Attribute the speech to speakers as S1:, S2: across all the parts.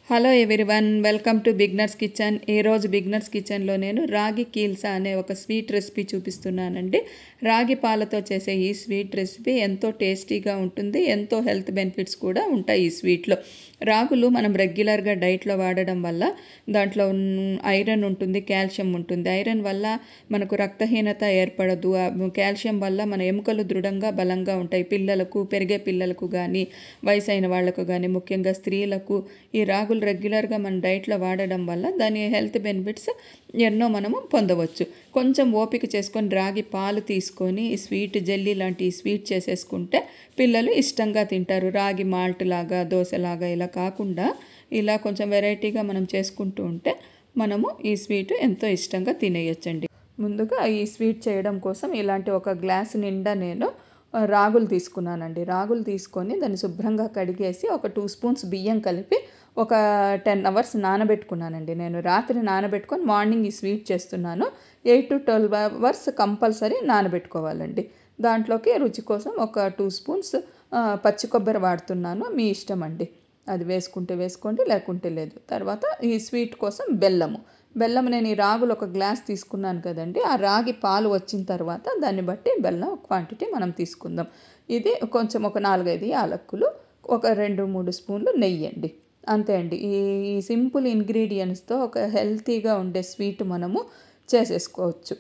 S1: hello everyone welcome to beginners kitchen ఈరోజు beginners కిచెన్లో నేను రాగి కీల్సా అనే ఒక స్వీట్ రెసిపీ చూపిస్తున్నానండి రాగి పాలతో చేసే ఈ స్వీట్ రెసిపీ ఎంతో టేస్టీగా ఉంటుంది ఎంతో హెల్త్ బెనిఫిట్స్ కూడా ఉంటాయి ఈ స్వీట్లో రాగులు మనం రెగ్యులర్గా డైట్లో వాడడం వల్ల దాంట్లో ఉన్న- ఐరన్ ఉంటుంది కాల్షియం ఉంటుంది ఐరన్ వల్ల మనకు రక్తహీనత ఏర్పడదు ఆ కాల్షియం వల్ల మన ఎముకలు దృఢంగా బలంగా ఉంటాయి పిల్లలకు పెరిగే పిల్లలకు కానీ వయసు అయిన వాళ్ళకు కానీ ముఖ్యంగా స్త్రీలకు ఈ రాగులు రెగ్యులర్గా మన డైట్లో వాడడం వల్ల దాని హెల్త్ బెనిఫిట్స్ ఎన్నో మనము పొందవచ్చు కొంచెం ఓపిక చేసుకొని రాగి పాలు తీసుకొని ఈ స్వీట్ జెల్లీ లాంటి ఈ స్వీట్ చేసేసుకుంటే పిల్లలు ఇష్టంగా తింటారు రాగి మాల్ట్ లాగా దోశలాగా ఇలా కాకుండా ఇలా కొంచెం వెరైటీగా మనం చేసుకుంటూ ఉంటే మనము ఈ స్వీట్ ఎంతో ఇష్టంగా తినేయచ్చండి ముందుగా ఈ స్వీట్ చేయడం కోసం ఇలాంటి ఒక గ్లాస్ నిండా నేను ఆ, రాగులు తీసుకున్నానండి రాగులు తీసుకొని దాన్ని శుభ్రంగా కడిగేసి ఒక టూ స్పూన్స్ బియ్యం కలిపి ఒక టెన్ అవర్స్ నానబెట్టుకున్నానండి నేను రాత్రి నానబెట్టుకొని మార్నింగ్ ఈ స్వీట్ చేస్తున్నాను eight to twelve hours compulsory నానబెట్టుకోవాలండి దాంట్లోకి రుచి కోసం ఒక టూ స్పూన్స్ ఆ, పచ్చి కొబ్బరి వాడుతున్నాను మీ ఇష్టం అండి అది వేసుకుంటే వేసుకోండి లేకుంటే లేదు తర్వాత ఈ స్వీట్ కోసం బెల్లము బెల్లం నేను ఈ రాగులు ఒక గ్లాస్ తీసుకున్నాను కదండి ఆ రాగి పాలు వచ్చిన తర్వాత దాన్ని బట్టి బెల్లం క్వాంటిటీ మనం తీసుకుందాం ఇది కొంచెం ఒక నాలుగైదు యాలక్కులు ఒక రెండు మూడు స్పూన్లు నెయ్యి అండి అంతే అండి ఈ ఈ సింపుల్ ఇంగ్రీడియంట్స్తో ఒక హెల్తీగా ఉండే స్వీట్ మనము చేసేసుకోవచ్చు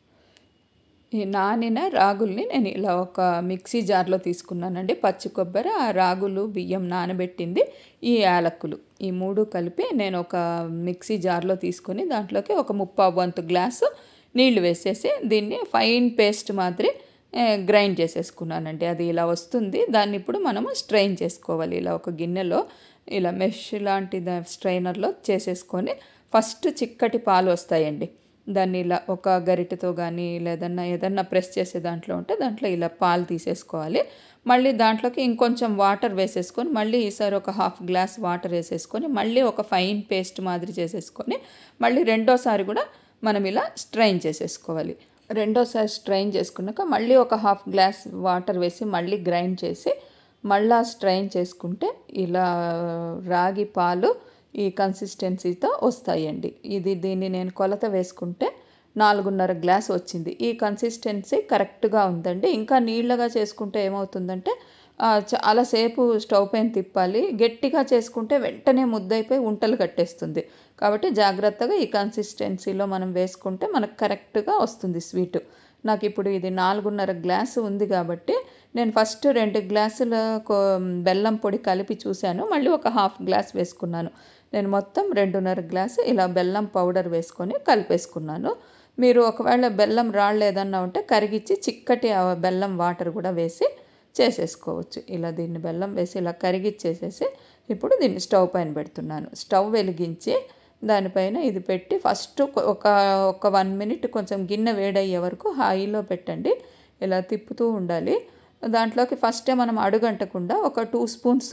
S1: ఈ నానిన రాగుల్ని నేను ఇలా ఒక మిక్సీ జార్లో తీసుకున్నానండి పచ్చి కొబ్బరి ఆ రాగులు బియ్యం నానబెట్టింది ఈ యాలక్కులు ఈ మూడు కలిపి నేను ఒక మిక్సీ జార్లో తీసుకొని దాంట్లోకి ఒక ముప్పావు వంతు గ్లాసు నీళ్లు వేసేసి దీన్ని ఫైన్ పేస్ట్ మాదిరి ఏ, గ్రైండ్ చేసేసుకున్నానండి అది ఇలా వస్తుంది దాన్ని ఇప్పుడు మనము స్ట్రెయిన్ చేసుకోవాలి ఇలా ఒక గిన్నెలో ఇలా మెష్ లాంటి దా- స్ట్రైనర్లో చేసేసుకొని ఫస్ట్ చిక్కటి పాలు వస్తాయండి దాన్ని ఇలా ఒక గరిటెతో కానీ లేదన్నా ఏదన్నా ప్రెస్ చేసే దాంట్లో ఉంటే దాంట్లో ఇలా పాలు తీసేసుకోవాలి మళ్ళీ దాంట్లోకి ఇంకొంచెం వాటర్ వేసేసుకొని మళ్ళీ ఈసారి ఒక హాఫ్ గ్లాస్ వాటర్ వేసేసుకొని మళ్ళీ ఒక ఫైన్ పేస్ట్ మాదిరి చేసేసుకొని మళ్ళీ రెండోసారి కూడా మనం ఇలా స్ట్రైన్ చేసేసుకోవాలి రెండోసారి స్ట్రైన్ చేసుకున్నాక మళ్ళీ ఒక హాఫ్ గ్లాస్ వాటర్ వేసి మళ్ళీ గ్రైండ్ చేసి మళ్ళా స్ట్రైన్ చేసుకుంటే ఇలా రాగి పాలు ఈ కన్సిస్టెన్సీతో వస్తాయండి ఇది దీన్ని నేను కొలత వేసుకుంటే నాలుగున్నర గ్లాస్ వచ్చింది ఈ కన్సిస్టెన్సీ కరెక్ట్గా ఉందండి ఇంకా నీళ్ళగా చేసుకుంటే ఏమవుతుందంటే ఆ, చాలాసేపు స్టవ్ పైన తిప్పాలి గట్టిగా చేసుకుంటే వెంటనే ముద్దైపోయి ఉంటలు కట్టేస్తుంది కాబట్టి జాగ్రత్తగా ఈ కన్సిస్టెన్సీలో మనం వేసుకుంటే మనకు కరెక్ట్గా వస్తుంది స్వీటు నాకు ఇప్పుడు ఇది నాలుగున్నర గ్లాసు ఉంది కాబట్టి నేను ఫస్ట్ రెండు గ్లాసుల కో- బెల్లం పొడి కలిపి చూశాను మళ్ళీ ఒక హాఫ్ గ్లాస్ వేసుకున్నాను నేను మొత్తం రెండున్నర గ్లాసు ఇలా బెల్లం పౌడర్ వేసుకొని కలిపేసుకున్నాను మీరు ఒకవేళ బెల్లం రాళ్ళు ఏదన్నా ఉంటే కరిగిచ్చి చిక్కటి ఆ బెల్లం వాటర్ కూడా వేసి చేసేసుకోవచ్చు ఇలా దీన్ని బెల్లం వేసి ఇలా కరిగిచ్చేసేసి ఇప్పుడు దీన్ని స్టవ్ పైన పెడుతున్నాను స్టవ్ వెలిగించి దానిపైన ఇది పెట్టి ఫస్ట్ ఒక ఒక వన్ మినిట్ కొంచెం గిన్నె వేడయ్యే వరకు హైలో పెట్టండి ఇలా తిప్పుతూ ఉండాలి దాంట్లోకి ఫస్టే మనం అడుగంటకుండా ఒక two spoons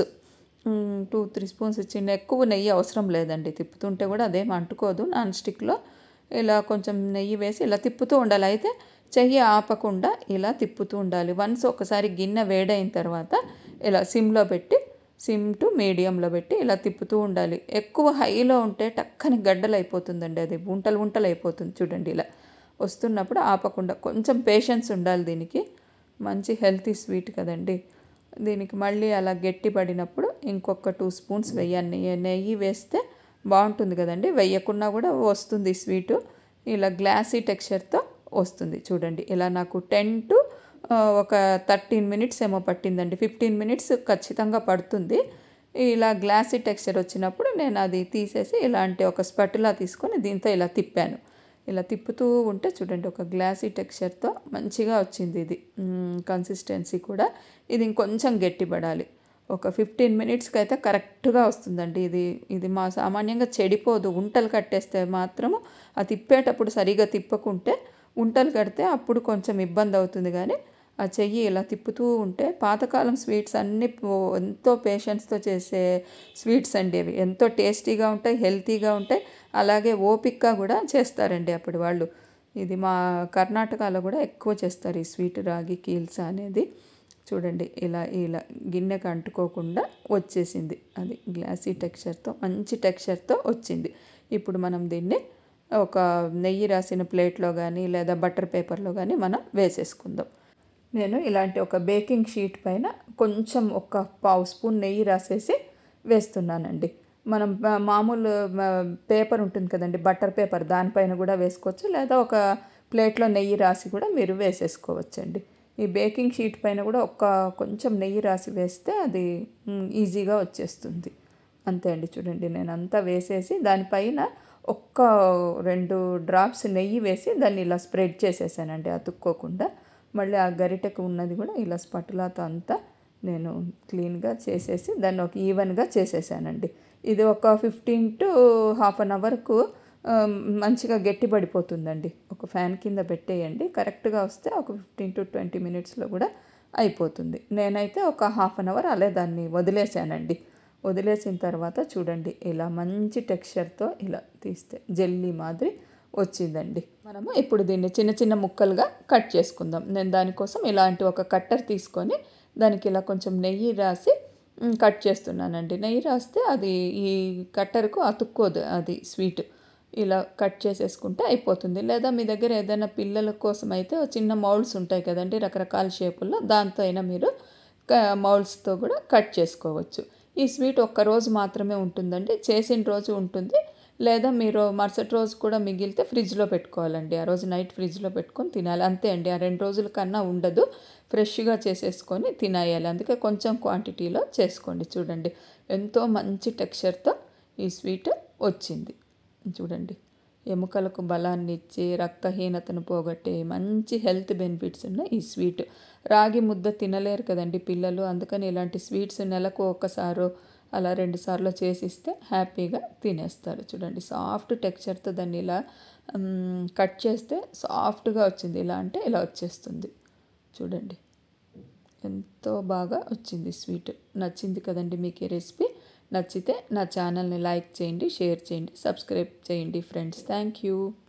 S1: two three spoons చిన్న ఎక్కువ నెయ్యి అవసరం లేదండి తిప్పుతుంటే కూడా అదేం అంటుకోదు నాన్ స్టిక్లో ఇలా కొంచెం నెయ్యి వేసి ఇలా తిప్పుతూ ఉండాలి అయితే చెయ్యి ఆపకుండా ఇలా తిప్పుతూ ఉండాలి వన్స్ ఒకసారి గిన్నె వేడైన తర్వాత ఇలా సిమ్లో పెట్టి సిమ్ టు మీడియంలో పెట్టి ఇలా తిప్పుతూ ఉండాలి ఎక్కువ హైలో ఉంటే టక్కని గడ్డలు అయిపోతుందండి అది ఉంటలు ఉంటలు అయిపోతుంది చూడండి ఇలా వస్తున్నప్పుడు ఆపకుండా కొంచెం పేషెన్స్ ఉండాలి దీనికి మంచి హెల్తీ స్వీట్ కదండి దీనికి మళ్ళీ అలా గట్టి పడినప్పుడు ఇంకొక టూ స్పూన్స్ వెయ్యాలి నెయ్యి వేస్తే బాగుంటుంది కదండి వెయ్యకున్నా కూడా వస్తుంది స్వీటు ఇలా గ్లాసీ టెక్స్చర్తో వస్తుంది చూడండి ఇలా నాకు టెన్ టు ఒక థర్టీన్ మినిట్స్ ఏమో పట్టిందండి ఫిఫ్టీన్ మినిట్స్ ఖచ్చితంగా పడుతుంది ఇలా గ్లాసీ టెక్స్చర్ వచ్చినప్పుడు నేను అది తీసేసి ఇలాంటి ఒక స్పటులా తీసుకొని దీంతో ఇలా తిప్పాను ఇలా తిప్పుతూ ఉంటే చూడండి ఒక గ్లాసీ టెక్స్చర్తో మంచిగా వచ్చింది ఇది కన్సిస్టెన్సీ కూడా ఇది ఇంకొంచెం గట్టిపడాలి ఒక ఫిఫ్టీన్ మినిట్స్కి అయితే కరెక్ట్గా వస్తుందండి ఇది ఇది మా సామాన్యంగా చెడిపోదు ఉంటలు కట్టేస్తే మాత్రము ఆ తిప్పేటప్పుడు సరిగా తిప్పకుంటే ఉంటలు కడితే అప్పుడు కొంచెం ఇబ్బంది అవుతుంది కానీ ఆ చెయ్యి ఇలా తిప్పుతూ ఉంటే పాతకాలం స్వీట్స్ అన్నీ పో- ఎంతో పేషెన్స్తో చేసే స్వీట్స్ అండి అవి ఎంతో టేస్టీగా ఉంటాయి హెల్తీగా ఉంటాయి అలాగే ఓపిక్గా కూడా చేస్తారండి అప్పుడు వాళ్ళు ఇది మా కర్ణాటకలో కూడా ఎక్కువ చేస్తారు ఈ స్వీట్ రాగి కీల్సా అనేది చూడండి ఇలా ఇలా గిన్నెకు అంటుకోకుండా వచ్చేసింది అది గ్లాసీ టెక్స్చర్తో మంచి టెక్స్చర్తో వచ్చింది ఇప్పుడు మనం దీన్ని ఒక నెయ్యి రాసిన ప్లేట్లో కానీ లేదా బటర్ పేపర్లో కానీ మనం వేసేసుకుందాం నేను ఇలాంటి ఒక బేకింగ్ షీట్ పైన కొంచెం ఒక పావు స్పూన్ నెయ్యి రాసేసి వేస్తున్నానండి మనం మా- మామూలు మ- పేపర్ ఉంటుంది కదండి బటర్ పేపర్ దానిపైన కూడా వేసుకోవచ్చు లేదా ఒక ప్లేట్లో నెయ్యి రాసి కూడా మీరు వేసేసుకోవచ్చండి ఈ బేకింగ్ షీట్ పైన కూడా ఒక కొంచెం నెయ్యి రాసి వేస్తే అది మ్, ఈజీగా వచ్చేస్తుంది అంతే అండి చూడండి నేను అంతా వేసేసి దానిపైన ఒక్క రెండు డ్రాప్స్ నెయ్యి వేసి దాన్ని ఇలా స్ప్రెడ్ చేసేసానండి అతుక్కోకుండా మళ్ళీ ఆ గరిటెకు ఉన్నది కూడా ఇలా స్పటులాతో అంతా నేను క్లీన్గా చేసేసి దాన్ని ఒక ఈవెన్గా చేసేసానండి ఇది ఒక ఫిఫ్టీన్ టు హాఫ్ అన్ అవర్కు మంచిగా గట్టి పడిపోతుందండి ఒక ఫ్యాన్ కింద పెట్టేయండి కరెక్ట్గా వస్తే ఒక ఫిఫ్టీన్ టు ట్వంటీ మినిట్స్లో కూడా అయిపోతుంది నేనైతే ఒక హాఫ్ అన్ అవర్ అలా దాన్ని వదిలేసానండి వదిలేసిన తర్వాత చూడండి ఇలా మంచి టెక్స్చర్తో ఇలా తీస్తే జెల్లీ మాదిరి వచ్చిందండి మనము ఇప్పుడు దీన్ని చిన్న చిన్న ముక్కలుగా కట్ చేసుకుందాం నేను దానికోసం ఇలాంటి ఒక కట్టర్ తీసుకొని దానికి ఇలా కొంచెం నెయ్యి రాసి మ్, కట్ చేస్తున్నానండి నెయ్యి రాస్తే అది ఈ కట్టర్కు అతుక్కోదు అది స్వీట్ ఇలా కట్ చేసేసుకుంటే అయిపోతుంది లేదా మీ దగ్గర ఏదైనా పిల్లల కోసం అయితే ఓ చిన్న మౌల్డ్స్ ఉంటాయి కదండి రకరకాల షేపుల్లో దాంతో అయినా మీరు మౌల్డ్స్తో కూడా కట్ చేసుకోవచ్చు ఈ స్వీట్ ఒక్క రోజు మాత్రమే ఉంటుందండి చేసిన రోజు ఉంటుంది లేదా మీరు మరుసటి రోజు కూడా మిగిలితే ఫ్రిడ్జ్లో పెట్టుకోవాలండి ఆ రోజు నైట్ ఫ్రిడ్జ్లో పెట్టుకొని తినాలి అంతే అండి ఆ రెండు రోజుల కన్నా ఉండదు ఫ్రెష్గా చేసేసుకొని తినేయాలి అందుకే కొంచెం క్వాంటిటీలో చేసుకోండి చూడండి ఎంతో మంచి టెక్స్చర్తో ఈ స్వీట్ వచ్చింది చూడండి ఎముకలకు బలాన్ని ఇచ్చి రక్తహీనతను పోగొట్టే మంచి హెల్త్ బెనిఫిట్స్ ఉన్న ఈ స్వీట్ రాగి ముద్ద తినలేరు కదండి పిల్లలు అందుకని ఇలాంటి స్వీట్స్ నెలకు ఒకసారో అలా రెండు సార్లు చేసిస్తే హ్యాపీగా తినేస్తారు చూడండి సాఫ్ట్ టెక్స్చర్తో దాన్ని ఇలా మ్, కట్ చేస్తే సాఫ్ట్గా వచ్చింది ఇలా అంటే ఇలా వచ్చేస్తుంది చూడండి ఎంతో బాగా వచ్చింది స్వీట్ నచ్చింది కదండి మీకు ఈ రెసిపీ నచ్చితే నా ఛానల్ని లైక్ చేయండి షేర్ చేయండి సబ్స్క్రైబ్ చేయండి ఫ్రెండ్స్ థ్యాంక్ యూ